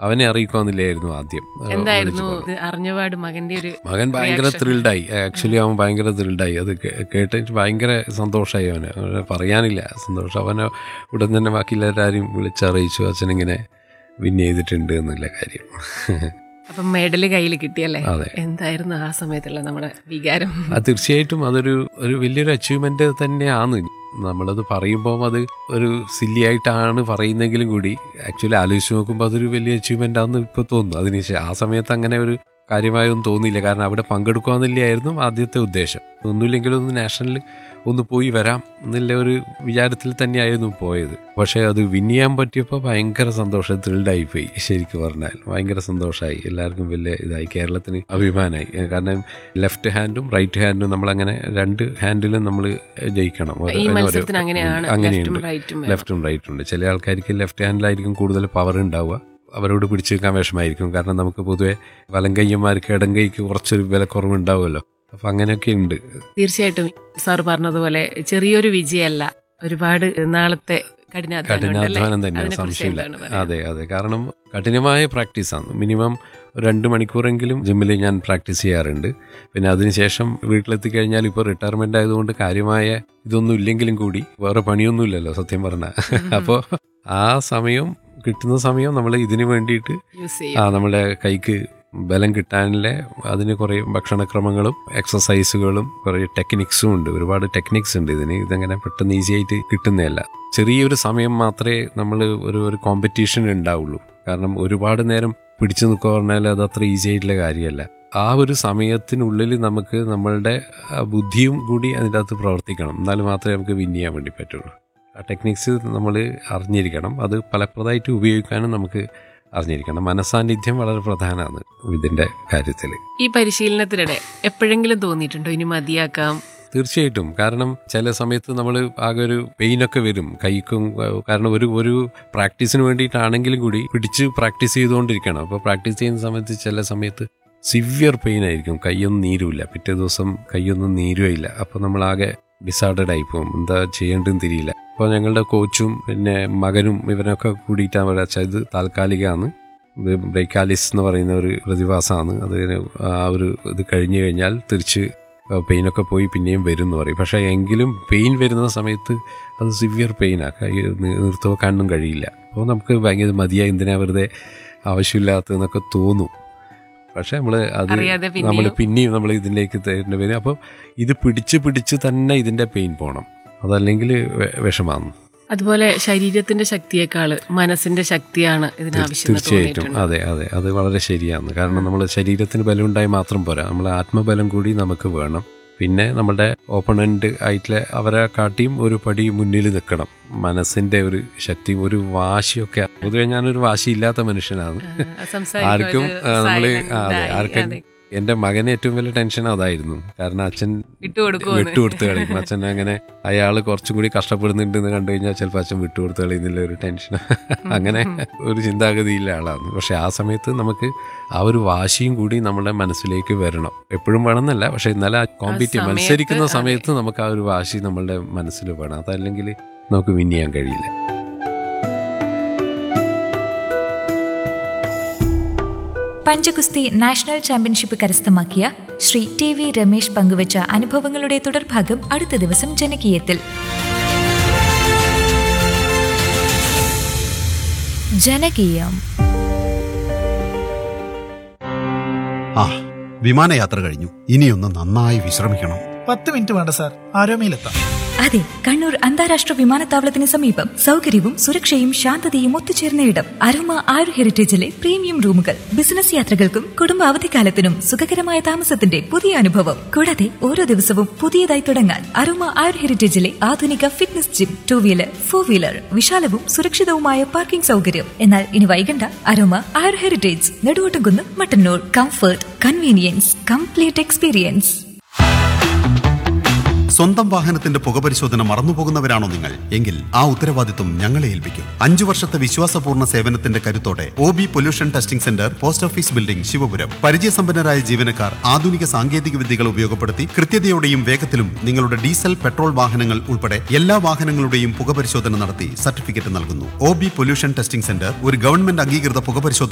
അവനെ അറിയിക്കാന്നില്ലായിരുന്നു ആദ്യം ആ, എന്തായിരുന്നു വിളിച്ചു പറഞ്ഞു. ഇത് അറിഞ്ഞപാട് മകന്റെ ഒരു മകൻ ഭയങ്കര reaction? ത്രിൽഡായി ആക്ച്വലി അവൻ ഭയങ്കര ത്രിൽഡായി അത് കേ- കേട്ടിട്ട് ഭയങ്കര സന്തോഷമായി അവന് അവന് പറയാനില്ല സന്തോഷം അവനെ ഉടൻ തന്നെ ബാക്കി എല്ലാവരും വിളിച്ചറിയിച്ചു അച്ഛനിങ്ങനെ വിൻ ചെയ്തിട്ടുണ്ട് എന്നുള്ള കാര്യം അപ്പം മെഡല് കയ്യിൽ കിട്ടിയല്ലേ അതെ. എന്തായിരുന്നു ആ സമയത്തുള്ള നമ്മുടെ വികാരം അത് തീർച്ചയായിട്ടും അതൊരു ഒരു വലിയൊരു അച്ചീവ്മെന്റ് തന്നെയാണ് നമ്മളത് പറയുമ്പോൾ അത് ഒരു സില്ലി ആയിട്ടാണ് പറയുന്നെങ്കിലും കൂടി ആക്ച്വലി ആലോചിച്ച് നോക്കുമ്പോൾ അതൊരു വലിയ അച്ചീവ്മെന്റ് ആണെന്ന് ഇപ്പോൾ തോന്നുന്നു അതിന് ശേ- ആ സമയത്ത് അങ്ങനെ ഒരു കാര്യമായൊന്നും തോന്നിയില്ല കാരണം അവിടെ പങ്കെടുക്കുക ആദ്യത്തെ ഉദ്ദേശം ഒന്നുമില്ലെങ്കിലും ഒന്ന് നാഷണലിൽ ഒന്ന് പോയി വരാം എന്നുള്ള ഒരു വിചാരത്തിൽ തന്നെയായിരുന്നു പോയത് പക്ഷേ അത് വിൻ ചെയ്യാൻ പറ്റിയപ്പോൾ ഭയങ്കര സന്തോഷം ത്രിൽഡായി പോയി ശരിക്കും പറഞ്ഞാൽ ഭയങ്കര സന്തോഷമായി എല്ലാവർക്കും വലിയ ഇതായി കേരളത്തിന് അഭിമാനമായി ഏ, കാരണം ലെഫ്റ്റ് ഹാൻഡും റൈറ്റ് ഹാൻഡും നമ്മളങ്ങനെ രണ്ട് ഹാൻഡിലും നമ്മൾ ജയിക്കണം ഒരു- ഈ അതിന് ഒരു- മത്സരത്തിന് അങ്ങനെയാണ് അങ്ങനെയുണ്ട് ലെഫ്റ്റും റൈറ്റും ലെഫ്റ്റും റൈറ്റും ഉണ്ട് ചില ആൾക്കാർക്ക് ലെഫ്റ്റ് ഹാൻഡിലായിരിക്കും കൂടുതൽ പവർ ഉണ്ടാവുക അവരോട് പിടിച്ചു നിൽക്കാൻ വിഷമായിരിക്കും കാരണം നമുക്ക് പൊതുവെ വലങ്കയ്യന്മാർക്ക് ഇടങ്കൈക്ക് കുറച്ചൊരു വില കുറവുണ്ടാവുമല്ലോ അപ്പം അങ്ങനെയൊക്കെ ഉണ്ട് തീർച്ചയായിട്ടും സാർ പറഞ്ഞതുപോലെ ചെറിയൊരു വിജയമല്ല ഒരുപാട് നാളത്തെ കഠിനാധ്വാനം ഉണ്ടല്ലേ? കഠിനാധ്വാനം തന്നെയാണ് അതിനെക്കുറിച്ച് സംശയമില്ല എന്താണ് പറയുക? അതെ അതെ കാരണം കഠിനമായ പ്രാക്ടീസാണ് മിനിമം ഒരു രണ്ട് മണിക്കൂറെങ്കിലും ജിമ്മിൽ ഞാൻ പ്രാക്ടീസ് ചെയ്യാറുണ്ട് പിന്നെ അതിനുശേഷം വീട്ടിലെത്തി കഴിഞ്ഞാൽ ഇപ്പോൾ റിട്ടയർമെന്റ് ആയതുകൊണ്ട് കാര്യമായ ഇതൊന്നും ഇല്ലെങ്കിലും കൂടി വേറെ പണിയൊന്നുമില്ലല്ലോ സത്യം പറഞ്ഞാൽ അപ്പോൾ ആ സമയം കിട്ടുന്ന സമയം നമ്മൾ ഇതിനു വേണ്ടിയിട്ട് യൂസ് ആ ചെയ്യും നമ്മുടെ കൈക്ക് ബലം കിട്ടാനുള്ള അതിന് കുറേ ഭക്ഷണക്രമങ്ങളും എക്സസൈസുകളും കുറേ ടെക്നിക്സും ഉണ്ട് ഒരുപാട് ടെക്നിക്സ് ഉണ്ട് ഇതിന് ഇതങ്ങനെ പെട്ടെന്ന് ഈസി ആയിട്ട് കിട്ടുന്നതല്ല ചെറിയൊരു സമയം മാത്രമേ നമ്മൾ ഒരു ഒരു കോമ്പറ്റീഷൻ ഉണ്ടാവുള്ളൂ കാരണം ഒരുപാട് നേരം പിടിച്ചു നിൽക്കുക പറഞ്ഞാൽ അത് അത്ര ഈസി ആയിട്ടുള്ള കാര്യമല്ല ആ ഒരു സമയത്തിനുള്ളിൽ നമുക്ക് നമ്മളുടെ ആ ബുദ്ധിയും കൂടി അതിൻ്റെ അകത്ത് പ്രവർത്തിക്കണം എന്നാൽ മാത്രമേ നമുക്ക് വിൻ ചെയ്യാൻ വേണ്ടി പറ്റുള്ളൂ ആ ടെക്നിക്സ് നമ്മൾ അറിഞ്ഞിരിക്കണം അത് ഫലപ്രദമായിട്ട് ഉപയോഗിക്കാനും നമുക്ക് അറിഞ്ഞിരിക്കണം മനസാന്നിധ്യം വളരെ പ്രധാനമാണ് ഇതിൻ്റെ കാര്യത്തിൽ ഈ പരിശീലനത്തിനിടെ എപ്പോഴെങ്കിലും തോന്നിയിട്ടുണ്ടോ ഇനി മതിയാക്കാം തീർച്ചയായിട്ടും കാരണം ചില സമയത്ത് നമ്മൾ ആകെ ഒരു പെയിനൊക്കെ വരും കൈക്കും ഏഹ്, കാരണം ഒരു ഒരു പ്രാക്ടീസിന് വേണ്ടിയിട്ടാണെങ്കിലും കൂടി പിടിച്ച് പ്രാക്ടീസ് ചെയ്തുകൊണ്ടിരിക്കണം അപ്പോൾ പ്രാക്ടീസ് ചെയ്യുന്ന സമയത്ത് ചില സമയത്ത് സിവിയർ പെയിൻ ആയിരിക്കും കൈയൊന്നും നീരുമില്ല പിറ്റേ ദിവസം കൈയൊന്നും നീരുമില്ല അപ്പോൾ നമ്മളാകെ ഡിസാർഡഡ് ആയി പോകും എന്താ ചെയ്യേണ്ടതെന്ന് തിരിയില്ല അപ്പോൾ ഞങ്ങളുടെ കോച്ചും പിന്നെ മകനും ഇവനൊക്കെ കൂടിയിട്ടാണ് പറയുക ഇത് താൽക്കാലികമാണ് ഇത് ബ്രേക്കാലിസ് എന്ന് പറയുന്ന ഒരു പ്രതിഭാസമാണ് അത് ആ ഒരു ഇത് കഴിഞ്ഞു കഴിഞ്ഞാൽ തിരിച്ച് പെയിനൊക്കെ പോയി പിന്നെയും വരും എന്ന് പറയും പക്ഷേ എങ്കിലും പെയിൻ വരുന്ന സമയത്ത് അത് സിവിയർ പെയിനാണ് കൈ നിർത്തി വെക്കാനൊന്നും കഴിയില്ല അപ്പോൾ നമുക്ക് ഭയങ്കര മതിയായി എന്തിനാ വെറുതെ ആവശ്യമില്ലാത്തതെന്നൊക്കെ തോന്നും പക്ഷെ നമ്മൾ അത് അറിയാതെ പിന്നെയും- നമ്മൾ പിന്നെയും നമ്മൾ ഇതിലേക്ക് തരേണ്ടി വരും അപ്പോൾ ഇത് പിടിച്ച് പിടിച്ച് തന്നെ ഇതിൻ്റെ പെയിൻ പോകണം അതല്ലെങ്കിൽ വെ- വിഷമാണ് അതുപോലെ ശരീരത്തിന്റെ ശക്തിയേക്കാള് മനസ്സിന്റെ ശക്തിയാണ് ഇതിനാവശ്യം എന്ന് തീർച്ചയായിട്ടും തോന്നിയിട്ടുണ്ട്. അതെ അതെ അത് വളരെ ശരിയാണ് കാരണം നമ്മൾ ശരീരത്തിന് ബലം ഉണ്ടായി മാത്രം പോരാ നമ്മൾ ആത്മബലം കൂടി നമുക്ക് വേണം പിന്നെ നമ്മുടെ ഓപ്പണന്റ് ആയിട്ടുള്ള അവരെ കാട്ടിയും ഒരു പടി മുന്നിൽ നിൽക്കണം മനസ്സിന്റെ ഒരു ശക്തിയും ഒരു വാശിയൊക്കെ പൊതുവെ ഞാനൊരു വാശിയില്ലാത്ത മനുഷ്യനാണ് ആ, സംസാരിക്കുമ്പോൾ ആർക്കും ഒരു ആ, നമ്മള് silent ആ, അതെ ആയി, ആർക്കും അതെ. എന്റെ മകന് ഏറ്റവും വലിയ ടെൻഷൻ അതായിരുന്നു കാരണം അച്ഛൻ വിട്ടുകൊടുക്കുമോ എന്ന്. വിട്ടുകൊടുത്ത് കളയും അച്ഛൻ അങ്ങനെ അയാൾ കുറച്ചും കൂടി കഷ്ടപ്പെടുന്നുണ്ട് എന്ന് കണ്ടു കഴിഞ്ഞാൽ ചിലപ്പോൾ അച്ഛൻ വിട്ടുകൊടുത്ത് കളയുന്നില്ല ഒരു ടെൻഷൻ അങ്ങനെ ഒരു ചിന്താഗതിയില്ല ആളാണ് പക്ഷെ ആ സമയത്ത് നമുക്ക് ആ ഒരു വാശിയും കൂടി നമ്മുടെ മനസ്സിലേക്ക് വരണം എപ്പോഴും വേണമെന്നല്ല പക്ഷെ എന്നാലും ആ കോമ്പറ്റീവ് സമയത്ത് മത്സരിക്കുന്ന അതെ. സമയത്ത് നമുക്ക് ആ ഒരു വാശി നമ്മളുടെ മനസ്സിൽ വേണം അതല്ലെങ്കിൽ നമുക്ക് വിൻ ചെയ്യാൻ കഴിയില്ല പഞ്ചഗുസ്തി നാഷണൽ ചാമ്പ്യൻഷിപ്പ് കരസ്ഥമാക്കിയ ശ്രീ ടി വി രമേശ് പങ്കുവച്ച അനുഭവങ്ങളുടെ തുടർഭാഗം അടുത്ത ദിവസം ജനകീയത്തിൽ ജനകീയം ആ വിമാനയാത്ര കഴിഞ്ഞു ഇനിയൊന്ന് നന്നായി വിശ്രമിക്കണം പത്ത് മിനിറ്റ് വേണ്ട സാർ ആരോമയിലെത്താം അതെ കണ്ണൂർ അന്താരാഷ്ട്ര വിമാനത്താവളത്തിന് സമീപം സൗകര്യവും സുരക്ഷയും ശാന്തതയും ഒത്തുചേർന്ന ഇടം അരോമ ആയുർ ഹെറിറ്റേജിലെ പ്രീമിയം റൂമുകൾ ബിസിനസ് യാത്രകൾക്കും കുടുംബ അവധിക്കാലത്തിനും സുഖകരമായ താമസത്തിന്റെ പുതിയ അനുഭവം കൂടാതെ ഓരോ ദിവസവും പുതിയതായി തുടങ്ങാൻ അരോമ ആയുർ ഹെറിറ്റേജിലെ ആധുനിക fitness gym two wheeler four wheeler വിശാലവും സുരക്ഷിതവുമായ പാർക്കിംഗ് സൗകര്യം എന്നാൽ ഇനി വൈകണ്ട Aroma Ayur Heritage Neduvottumkunnu Mattannur comfort convenience complete experience സ്വന്തം വാഹനത്തിന്റെ പുകപരിശോധന മറന്നുപോകുന്നവരാണോ നിങ്ങൾ എങ്കിൽ ആ ഉത്തരവാദിത്വം ഞങ്ങളെ ഏൽപ്പിക്കും അഞ്ചു വർഷത്തെ വിശ്വാസപൂർണ്ണ സേവനത്തിന്റെ കരുത്തോടെ O B pollution testing centre post office building Sivapuram പരിചയസമ്പന്നരായ ജീവനക്കാർ ആധുനിക സാങ്കേതിക വിദ്യകൾ ഉപയോഗപ്പെടുത്തി കൃത്യതയോടെയും വേഗത്തിലും നിങ്ങളുടെ ഡീസൽ പെട്രോൾ വാഹനങ്ങൾ ഉൾപ്പെടെ എല്ലാ വാഹനങ്ങളുടെയും പുകപരിശോധന നടത്തി സർട്ടിഫിക്കറ്റ് നൽകുന്നു O B pollution testing centre ഒരു ഗവൺമെന്റ് അംഗീകൃത പുകപരിശോധന